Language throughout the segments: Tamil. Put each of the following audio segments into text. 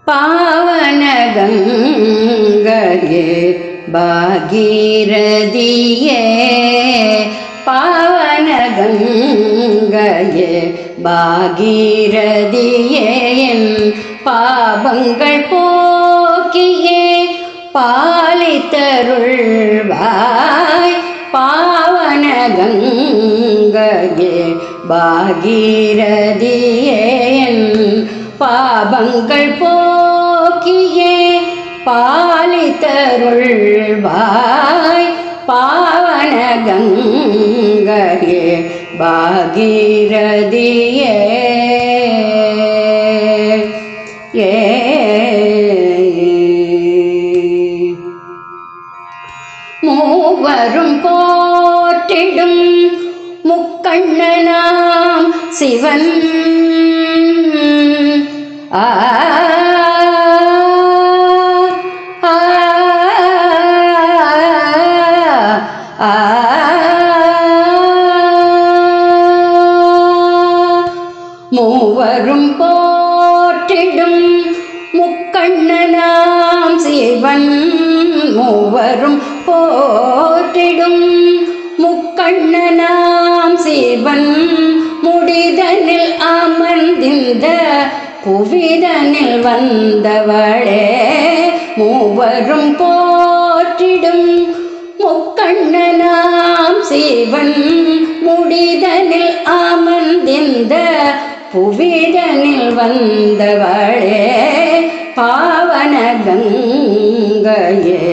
பாவன கங்கையே பாகீரதியே பாவன கங்கையே பாகீரதியே என் பாவங்கள் போக்கியே பாலித்தருள்வாய் பாவன கங்கையே பாகீரதியே என் பாவங்கள் போக்கியே பாலித்தருள்வாய் பாவன கங்கையே பாகீரதியே ஏ மூவரும் போற்றிடும் முக்கண்ணனாம் சிவன் ஆ ஆ, ஆ, மூவரும் போற்றிடும் முக்கண்ணனாம் சிவன் மூவரும் போற்றிடும் முக்கண்ணனாம் சிவன் முடிதனில் அமர்ந்திந்த புவிதனில் வந்தவளே மூவரும் போற்றிடும் முக்கண்ணனாம் சிவன் முடிதனில் அமர்ந்திந்த புவிதனில் வந்தவளே பாவன கங்கையே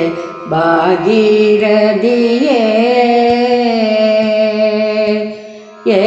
பாகீரதியே ஏ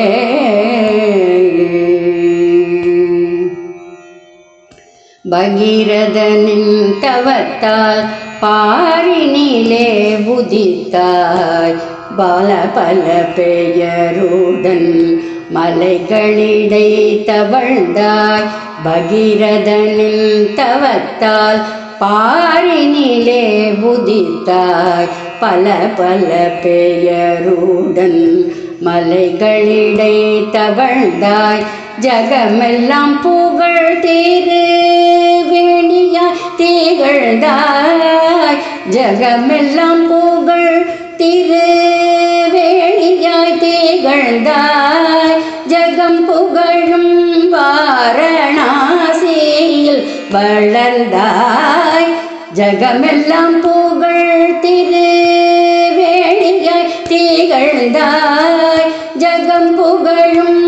பகீரதனின் தவத்தால் பாரினிலே உதித்தாய் பல பல பெயருடன் மலைகளிடை தவழ்ந்தாய் பகீரதனின் தவத்தால் பாரினிலே உதித்தாய் பல பல பெயருடன் மலைகளிடை தவழ்ந்தாய் ஜகமெல்லாம் புகழ் திரு வேணியாய் திகழ்ந்தாய் ஜகமெல்லாம் புகழ் திரு வேணியாய் திகழ்ந்தாய் ஜகம் புகழும் வாரணாசியில் வளர்ந்தாய் ஜகமெல்லாம் புகழ் திரு வேணியாய் திகழ்ந்தாய் ஜகம் புகழும்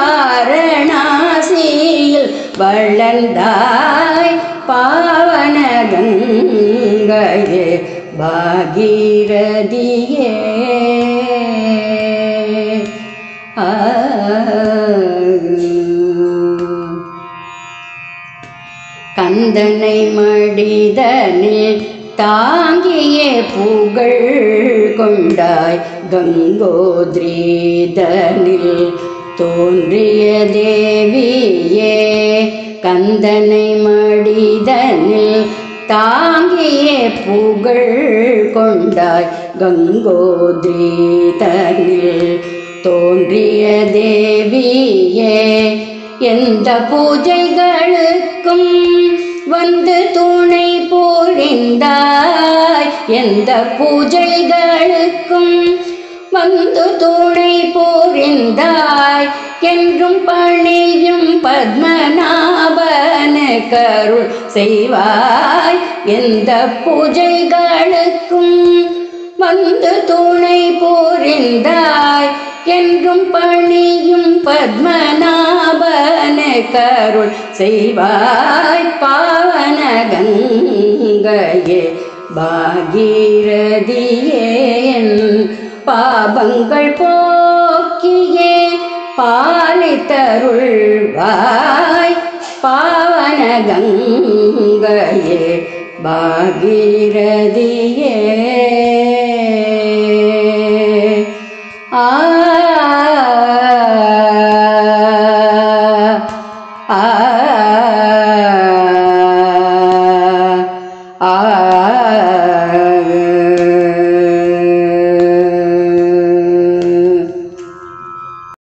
வாரணாசியில் வளர்ந்தாய் பாவன கங்கையே பாகீரதியே ஆ கந்தனை மடிதனில் தாங்கியே புகழ் கொண்டாய் கங்கோத்ரீதனில் தோன்றிய தேவியே கந்தனை மடிதனில் தாங்கியே புகழ் கொண்டாய் கங்கோத்ரீதனில் தோன்றிய தேவியே எந்த பூஜைகளுக்கும் வந்து துணை புரிந்தாய் எந்த பூஜைகளுக்கும் வந்து துணை புரிந்தாய் என்றும் பணியும் பத்மநாபன கருள் செய்வாய் எந்த பூஜைகளுக்கும் வந்து துணை புரிந்தாய் என்றும் பணியும் பத்மநாபன கருள் செய்வாய் பாவன கங்கையே பாகீரதியே என் பாபங்கள் போக்கியே பாலித்தருள்வாய் பாவன கங்கையே பாகீரதியே